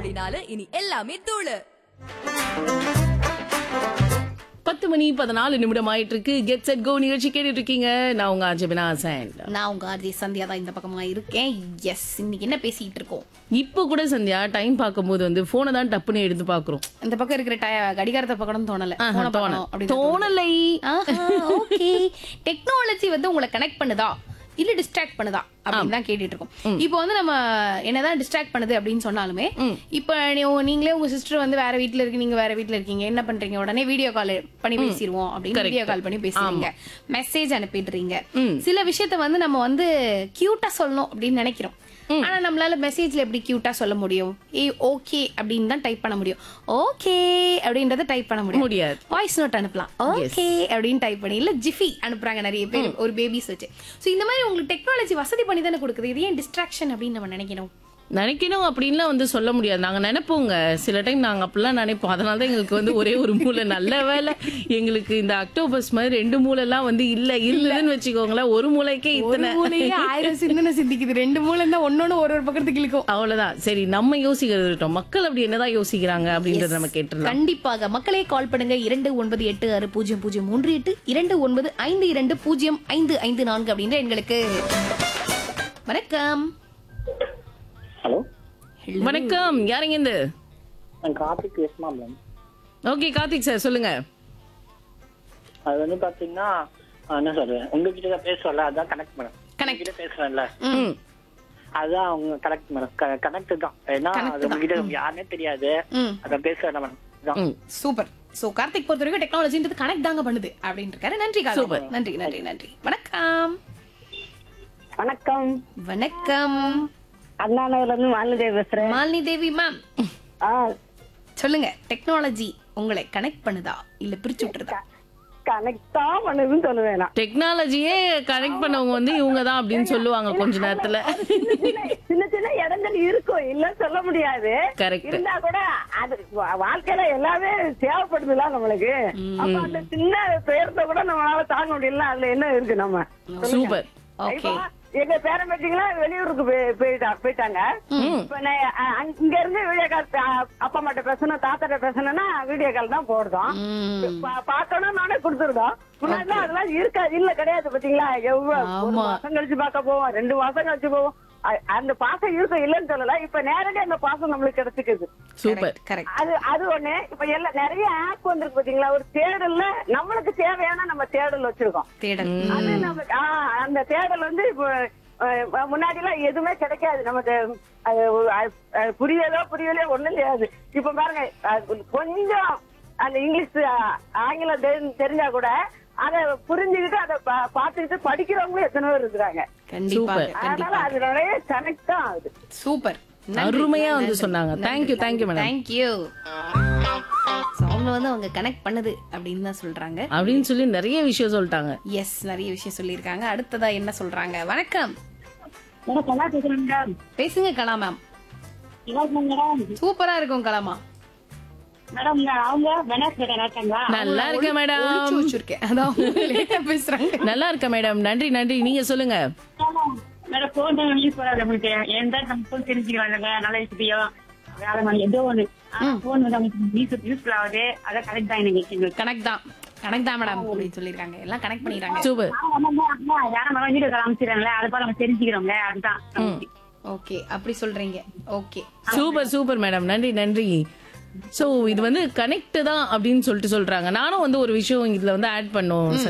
மொழினால இனி எல்லாமே தூளு பத்து மணி பதினாலு நிமிடம் ஆயிட்டு இருக்கு கெட் செட் கோ நிகழ்ச்சி கேட்டுட்டு இருக்கீங்க நான் உங்க அஜபினா சேண்ட் நான் உங்க ஆர்ஜி சந்தியா தான் இந்த பக்கமா இருக்கேன் எஸ் இன்னைக்கு என்ன பேசிட்டு இருக்கோம் இப்போ கூட சந்தியா டைம் பார்க்கும்போது வந்து போனை தான் டப்புன்னு எடுத்து பாக்குறோம் இந்த பக்கம் இருக்கிற டய- கடிகாரத்தை பக்கணும் தோணல ஆஹா, போன தோண- பக்கம் அப்படின்னு தோணலை ஓகே டெக்னாலஜி வந்து உங்களை கனெக்ட் பண்ணுதா இல்ல டிஸ்ட்ராக்ட் பண்ணுதா அப்படின்னு தான் கேட்டுட்டு இருக்கோம் இப்போ வந்து நம்ம என்னதான் டிஸ்ட்ராக்ட் பண்ணுது அப்படின்னு சொன்னாலுமே இப்போ நீ- நீங்களே உங்க சிஸ்டர் வந்து வேற வீட்ல இருக்கு நீங்க வேற வீட்ல இருக்கீங்க என்ன பண்றீங்க உடனே வீடியோ கால் பண்ணி பேசிடுவோம் அப்படின்னு வீடியோ கால் பண்ணி பேசுறீங்க மெசேஜ் அனுப்பிடுறீங்க சில விஷயத்த வந்து நம்ம வந்து கியூட்டா சொல்லணும் அப்படின்னு நினைக்கிறோம் ஆனா நம்மளால மெசேஜ்ல எப்படி கியூட்டா சொல்ல முடியும் ஏ ஓகே அப்படின்னு தான் டைப் பண்ண முடியும் ஓகே அப்படின்றத டைப் பண்ண முடியும் முடியாது. வாய்ஸ் நோட் அனுப்பலாம் ஓகே அப்படின்னு டைப் பண்ணி இல்ல ஜிஃபி அனுப்புறாங்க நிறைய பேர் ஒரு பேபிஸ் வச்சு சோ இந்த மாதிரி உங்களுக்கு டெக்னாலஜி வசதி பண்ணி தானே கொடுக்குது இது ஏன் டிஸ்ட்ராக்ஷன் அப்படின்னு நம்ம நினைக்கணும் நினைக்கணும் அப்படின்லாம் வந்து சொல்ல முடியாது நாங்க நினைப்போங்க சில டைம் நாங்க அப்படிலாம் நினைப்போம் அதனால தான் எங்களுக்கு வந்து ஒரே ஒரு மூளை நல்ல வேலை எங்களுக்கு இந்த அக்டோபஸ் மாதிரி ரெண்டு மூளை எல்லாம் வந்து இல்ல இருந்ததுன்னு வச்சுக்கோங்களேன் ஒரு மூளைக்கே ஒரு இத்தனை மூலையே ஆயிரம் சிந்தனை சிந்திக்குது ரெண்டு மூளை இருந்தா ஒன்னொன்னு ஒரு ஒரு பக்கத்துக்கு இழுக்கும் அவ்வளவுதான் சரி நம்ம யோசிக்கிறது இருக்கட்டும் மக்கள் அப்படி என்னதான் யோசிக்கிறாங்க அப்படின்றத நம்ம கேட்டுடலாம் கண்டிப்பாக மக்களே கால் பண்ணுங்க இரண்டு ஒன்பது எட்டு ஆறு பூஜ்ஜியம் பூஜ்ஜியம் மூன்று எட்டு இரண்டு ஒன்பது ஐந்து இரண்டு பூஜ்ஜியம் ஐந்து ஐந்து நான்கு அப்படின்ற எங்களுக்கு வணக்கம் ஹலோ வணக்கம் யாருங்க இந்த நான் கார்த்திக் பேசுமா மேம் ஓகே கார்த்திக் சார் சொல்லுங்க அது வந்து பாத்தீங்கன்னா ஆஹ் என்ன சொல்றேன் உங்ககிட்ட தான் பேசுறல அதான் கனெக்ட் பண்ணேன் Connect. கிட்ட பேசுறேன்ல ம் அதான் அவங்க கனெக்ட் பண்ண கனெக்ட் தான் ஏன்னா அது உங்ககிட்ட யாருன்னே தெரியாது ம். அதான் பேசுறேன் நம்ம இதான். ம் சூப்பர் சோ கார்த்திக் பொறுத்த வரைக்கும் டெக்னாலஜின்றது கனெக்ட் தாங்க பண்ணுது அப்படின்னு இருக்காரு நன்றி கார்த்திக் நன்றி நன்றி நன்றி வணக்கம் வணக்கம் வணக்கம் அண்ணா நகர்ல இருந்து மாலினி பேசுறேன் மாலினி தேவி மேம் ஆ, சொல்லுங்க டெக்னாலஜி உங்களை கனெக்ட் பண்ணுதா இல்ல பிரிச்சு விட்டுருதா கனெக்ட் தான் பண்ணுதுன்னு சொல்லுவேன் நான். டெக்னாலஜியே கனெக்ட் பண்ணவங்க வந்து இவங்க தான் அப்படின்னு சொல்லுவாங்க கொஞ்ச நேரத்துல சின்ன சின்ன சின்ன சின்ன இடங்கள் இருக்கும் இல்ல சொல்ல முடியாது Correct. இருந்தா கூட அது வா- வாழ்க்கையில எல்லாமே தேவைப்படுதுல நம்மளுக்கு அப்ப அந்த சின்ன துயரத்தை கூட நம்மளால தாங்க முடியல அதுல என்ன இருக்கு நம்ம சூப்பர் ஓகே இப்போ எங்க பேரன் பேட்டிங்களா வெளியூருக்கு போய்- போயிட்டா- போயிட்டாங்க இப்ப நான் அ- அங்க- இங்க இருந்து வீடியோ கால் பா- அப்பா அம்மாட்ட பேசணும் தாத்தாட்ட பேசணும்னா வீடியோ கால் தான் போடுறோம் பா- பார்க்கணும் நானே கொடுத்துருந்தோம் முன்னாடி அதெல்லாம் இருக்கா இல்ல கிடையாது பாத்தீங்களா எவ்வளவு ஒரு ஆமா. மாசம் கழிச்சு பார்க்க போவோம் ரெண்டு மாசம் கழிச்சு போவோம் அ- அந்த பாசம் இருக்கும் இல்லன்னு சொல்லல இப்ப நேரடியா அந்த பாசம் நம்மளுக்கு கிடைச்சிக்குது சூப்பர் கரெக்ட் அது அது ஒண்ணு இப்ப எல்லாம் நிறைய ஆப் வந்திருக்கு பாத்தீங்களா ஒரு தேடல்ல நம்மளுக்கு தேவையான நம்ம தேடல் வச்சிருக்கோம் தேடல் அது நம்ம ஆ, அந்த தேடல் வந்து இப்போ அஹ், முன்னாடி எல்லாம் எதுவுமே கிடைக்காது நமக்கு அது, அஹ், அஹ், புரியலோ புரியலையோ ஒண்ணும் இல்லையாது இப்ப பாருங்க அது கொஞ்சம் அந்த இங்கிலீஷ் அஹ், ஆங்கிலம் தெரி- தெரிஞ்சா கூட அதை புரிஞ்சுக்கிட்டு அதை பா- பார்த்துக்கிட்டு படிக்கிறவங்களும் எத்தனை பேர் இருக்கிறாங்க கண்டிப்பா Super. அதனால அது நிறைய கனெக்ட் தான் ஆகுது சூப்பர் அருமையா வந்து சொன்னாங்க தேங்க்யூ தேங்க்யூ மேடம் தேங்க்யூ அவங்க வந்து அவங்க கனெக்ட் பண்ணுது அப்படின்னு தான் சொல்றாங்க அப்படின்னு சொல்லி நிறைய விஷயம் சொல்லிட்டாங்க எஸ் நிறைய விஷயம் சொல்லியிருக்காங்க அடுத்ததா என்ன சொல்றாங்க வணக்கம் மேடம் பேசுங்க கலா மேம் சூப்பரா இருக்கும் கலாமா மேடம் அவங்க வெனாஸ் இருக்காங்களா நல்லா இருக்கேன் மேடம் ஒளிச்சு வச்சிருக்கேன் அதான் லேட்டா பேசுறாங்க நல்லா இருக்கேன் மேடம் நன்றி நன்றி நீங்க சொல்லுங்க மேடம் போன் தான் யூஸ் பண்ணாது நம்மளுக்கு எந்த நம்ம போன் தெரிஞ்சுக்கிறாங்க நல்ல விஷயம் வேற மாதிரி ஏதோ ஒண்ணு போன் வந்து நமக்கு யூஸ் யூஸ்ஃபுல் ஆகுது அதான் கரெக்ட் தான் எனக்கு எங்களுக்கு கனெக்ட் தான் கனெக்ட் தான் மேடம் அப்படின்னு சொல்லியிருக்காங்க எல்லாம் கனெக்ட் பண்ணிடுறாங்க சூப்பர் யார நம்ம வீடியோ கால் அமைச்சிடறாங்களே அதை பார்த்து நம்ம தெரிஞ்சுக்கிறோம்ல அதுதான் ஓகே அப்படி சொல்றீங்க ஓகே சூப்பர் சூப்பர் மேடம் நன்றி நன்றி சோ இது வந்து கனெக்ட் தான் அப்படின்னு சொல்லிட்டு சொல்றாங்க நானும் வந்து ஒரு விஷயம் இதுல வந்து ஆட் பண்ணோம்